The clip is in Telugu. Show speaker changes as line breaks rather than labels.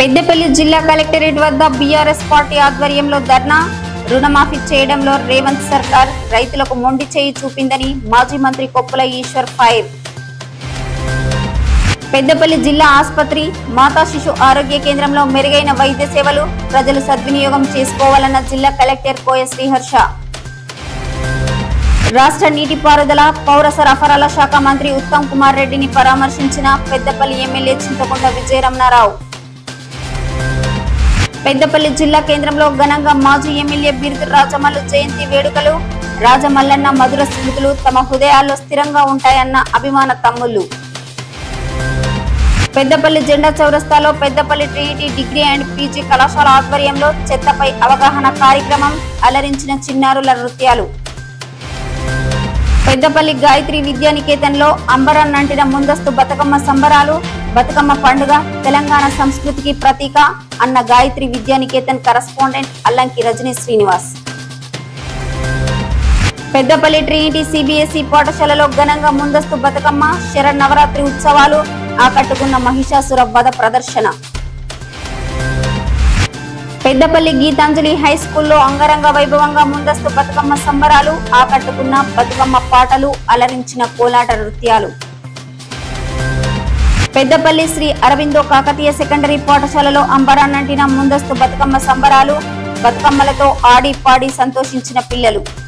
పెద్దపల్లి జిల్లా కలెక్టరేట్ వద్ద బీఆర్ఎస్ పార్టీ ఆధ్వర్యంలో ధర్నా రుణమాఫీ చేయడంలో రేవంత్ సర్కార్ రైతులకు మొండి చేయి చూపిందని మాజీ మంత్రి కొప్పుల ఈశ్వర్ ఫైర్ పెద్దపల్లి జిల్లా ఆసుపత్రి మాతా శిశు ఆరోగ్య కేంద్రంలో మెరుగైన వైద్య సేవలు ప్రజలు సద్వినియోగం చేసుకోవాలన్న జిల్లా కలెక్టర్ కోయ శ్రీహర్ష రాష్ట్ర నీటిపారుదల పౌర సరఫరాల శాఖ మంత్రి ఉత్తమ్ కుమార్ రెడ్డిని పరామర్శించిన పెద్దపల్లి ఎమ్మెల్యే చింతకొండ విజయరమణారావు పెద్దపల్లి జిల్లా కేంద్రంలో ఘనంగా మాజీ ఎమ్మెల్యే బిరుదు రాజమల్లు జయంతి వేడుకలు రాజమల్లన్న మధుర స్మృతులు తమ హృదయాల్లో స్థిరంగా ఉంటాయన్న అభిమాన తమ్ముళ్ళు పెద్దపల్లి జెండా చౌరస్తాలో Peddapalli trinity degree and PG కళాశాల ఆధ్వర్యంలో చెత్తపై అవగాహన కార్యక్రమం అలరించిన చిన్నారుల నృత్యాలు పెద్దపల్లి గాయత్రి విద్యానికేతన్లో అంబరం నంటిన ముందస్తు బతుకమ్మ సంబరాలు బతుకమ్మ పండుగ తెలంగాణ సంస్కృతికి ప్రతీక అన్న Gayatri Vidyaniketan correspondent Allanki Rajani Srinivas Peddapalli trinity CBSE పాఠశాలలో ఘనంగా ముందస్తు బతుకమ్మ శరన్నవరాత్రి ఉత్సవాలు ఆకట్టుకున్న మహిషాసుర వధ ప్రదర్శన పెద్దపల్లి గీతాంజలి హై స్కూల్లో అంగరంగ వైభవంగా ముందస్తు బతుకమ్మ సంబరాలు ఆకట్టుకున్న బతుకమ్మ పాటలు అలరించిన కోలాట నృత్యాలు పెద్దపల్లి శ్రీ అరవిందో కాకతీయ సెకండరీ పాఠశాలలో అంబరాన్నంటిన ముందస్తు బతుకమ్మ సంబరాలు బతుకమ్మలతో ఆడి పాడి సంతోషించిన పిల్లలు